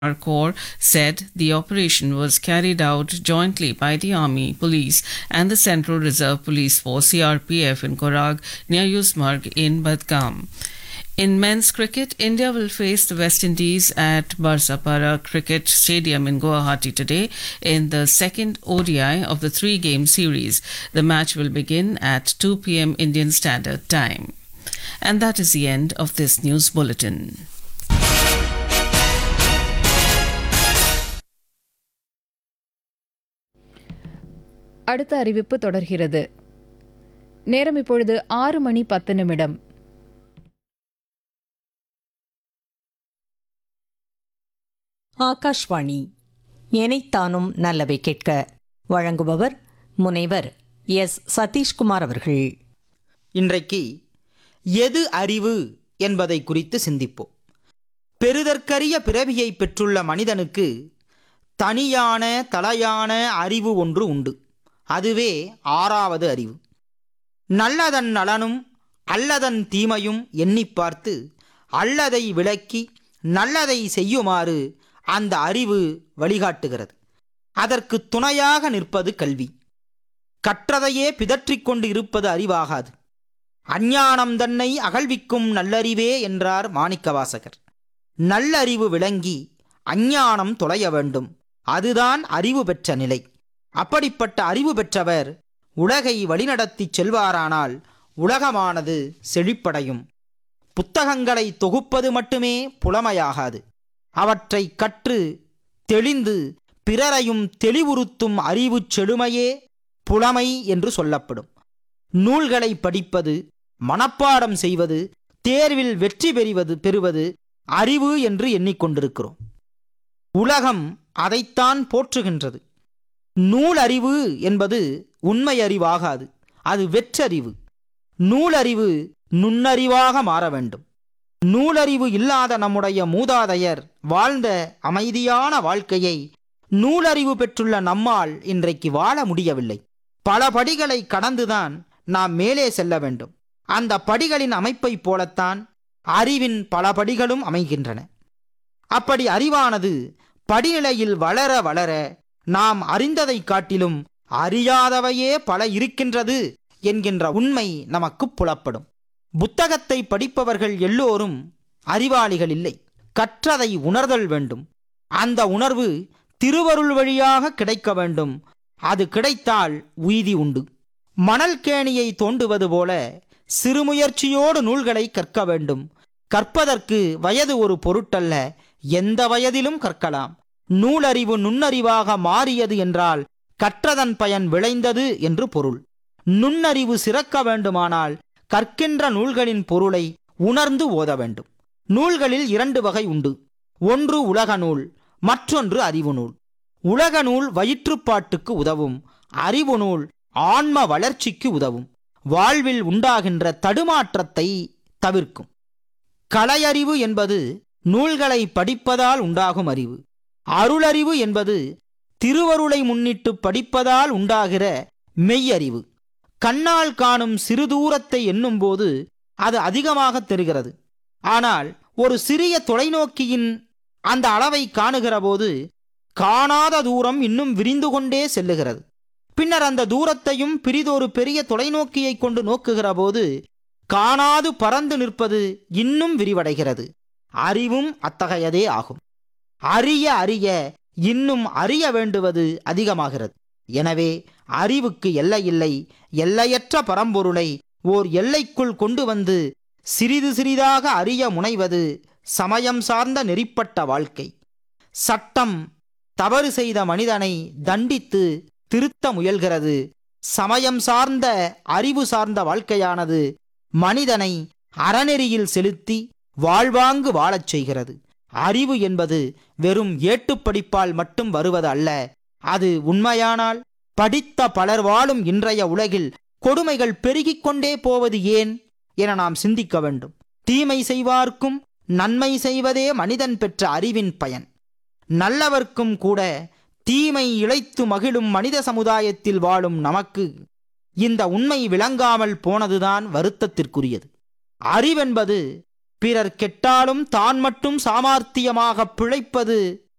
Our Corps said the operation was carried out jointly by the Army, Police, and the Central Reserve Police Force (CRPF) in Korag near Yusmarg in Badgam. In men's cricket, India will face the West Indies at Barsapara Cricket Stadium in Guwahati today in the second ODI of the three game series. The match will begin at 2 pm Indian Standard Time. And that is the end of this news bulletin. அடுத்த அறிவிப்பு தொடர்கிறது நேரம் இப்பொழுது ஆறு மணி பத்து நிமிடம் ஆகாஷ்வாணி எனைத்தானும் நல்லவை கேட்க வழங்குபவர் முனைவர் எஸ் சதீஷ்குமார் அவர்கள் இன்றைக்கு எது அறிவு என்பதை குறித்து சிந்திப்போம் பெறுதற்கரிய பிறவியை பெற்றுள்ள மனிதனுக்கு தனியான தலையான அறிவு ஒன்று உண்டு அதுவே ஆறாவது அறிவு நல்லதன் நலனும் அல்லதன் தீமையும் எண்ணிப் பார்த்து அல்லதை விளக்கி நல்லதை செய்யுமாறு அந்த அறிவு வழிகாட்டுகிறது அதற்கு துணையாக நிற்பது கல்வி கற்றதையே பிதற்றிக் கொண்டு இருப்பது அறிவாகாது அஞ்ஞானம் தன்னை அகழ்விக்கும் நல்லறிவே என்றார் மாணிக்கவாசகர் நல்லறிவு விளங்கி அஞ்ஞானம் தொலைய வேண்டும் அதுதான் அறிவு பெற்ற நிலை அப்படிப்பட்ட அறிவு பெற்றவர் உலகை வழிநடத்திச் செல்வாரானால் உலகமானது செழிப்படையும் புத்தகங்களை தொகுப்பது மட்டுமே புலமையாகாது அவற்றை கற்று தெளிந்து பிறரையும் தெளிவுறுத்தும் அறிவுச் செழுமையே புலமை என்று சொல்லப்படும் நூல்களை படிப்பது மனப்பாடம் செய்வது தேர்வில் வெற்றி பெறுவது பெறுவது அறிவு என்று எண்ணிக்கொண்டிருக்கிறோம் உலகம் அதைத்தான் போற்றுகின்றது நூலறிவு என்பது உண்மை அறிவாகாது அது வெற்றறிவு நூலறிவு நுண்ணறிவாக மாற வேண்டும் நூலறிவு இல்லாத நம்முடைய மூதாதையர் வாழ்ந்த அமைதியான வாழ்க்கையை நூலறிவு பெற்றுள்ள நம்மால் இன்றைக்கு வாழ முடியவில்லை பல படிகளை கடந்துதான் நாம் மேலே செல்ல வேண்டும் அந்த படிகளின் அமைப்பைப் போலத்தான் அறிவின் பல படிகளும் அமைகின்றன அப்படி அறிவானது படிநிலையில் வளர வளர நாம் அறிந்ததை காட்டிலும் அறியாதவையே பல இருக்கின்றது என்கின்ற உண்மை நமக்கு புலப்படும் புத்தகத்தை படிப்பவர்கள் எல்லோரும் அறிவாளிகள் இல்லை கற்றதை உணர்தல் வேண்டும் அந்த உணர்வு திருவருள் வழியாக கிடைக்க வேண்டும் அது கிடைத்தால் உய்தி உண்டு மணல் கேணியை தோண்டுவது போல சிறுமுயற்சியோடு நூல்களை கற்க வேண்டும் கற்பதற்கு வயது ஒரு பொருட்டல்ல எந்த வயதிலும் கற்கலாம் நூலறிவு நுண்ணறிவாக மாறியது என்றால் கற்றதன் பயன் விளைந்தது என்று பொருள் நுண்ணறிவு சிறக்க வேண்டுமானால் கற்கின்ற நூல்களின் பொருளை உணர்ந்து ஓத வேண்டும் நூல்களில் இரண்டு வகை உண்டு ஒன்று உலக நூல் மற்றொன்று அறிவு நூல் உலக நூல் வயிற்றுப்பாட்டுக்கு உதவும் அறிவு நூல் ஆன்ம வளர்ச்சிக்கு உதவும் வாழ்வில் உண்டாகின்ற தடுமாற்றத்தை தவிர்க்கும் கலையறிவு என்பது நூல்களை படிப்பதால் உண்டாகும் அறிவு அருளறிவு என்பது திருவருளை முன்னிட்டு படிப்பதால் உண்டாகிற மெய்யறிவு கண்ணால் காணும் சிறு தூரத்தை எண்ணும்போது அது அதிகமாக தெரிகிறது ஆனால் ஒரு சிறிய தொலைநோக்கியின் அந்த அளவை காணுகிற போது காணாத தூரம் இன்னும் விரிந்து கொண்டே செல்லுகிறது பின்னர் அந்த தூரத்தையும் பிரிதொரு பெரிய தொலைநோக்கியை கொண்டு நோக்குகிற போது காணாது பறந்து நிற்பது இன்னும் விரிவடைகிறது அறிவும் அத்தகையதே ஆகும் அறிய அறிய இன்னும் அறிய வேண்டுவது அதிகமாகிறது எனவே அறிவுக்கு எல்லையில்லை எல்லையற்ற பரம்பொருளை ஓர் எல்லைக்குள் கொண்டு வந்து சிறிது சிறிதாக அறிய முனைவது சமயம் சார்ந்த நெறிப்பட்ட வாழ்க்கை சட்டம் தவறு செய்த மனிதனை தண்டித்து திருத்த முயல்கிறது சமயம் சார்ந்த அறிவு சார்ந்த வாழ்க்கையானது மனிதனை அறநெறியில் செலுத்தி வாழ்வாங்கு வாழச் செய்கிறது அறிவு என்பது வெறும் ஏட்டுப்படிப்பால் மட்டும் வருவது அல்ல அது உண்மையானால் படித்த பலர் வாழும் இன்றைய உலகில் கொடுமைகள் பெருகிக் கொண்டே போவது ஏன் என நாம் சிந்திக்க வேண்டும் தீமை செய்வார்க்கும் நன்மை செய்வதே மனிதன் பெற்ற அறிவின் பயன் நல்லவர்க்கும் கூட தீமை இழைத்து மகிழும் மனித சமுதாயத்தில் வாழும் நமக்கு இந்த உண்மை விளங்காமல் போனதுதான் வருத்தத்திற்குரியது அறிவென்பது பிறர் கெட்டாலும் தான் மட்டும் சாமார்த்தியமாக பிழைப்பது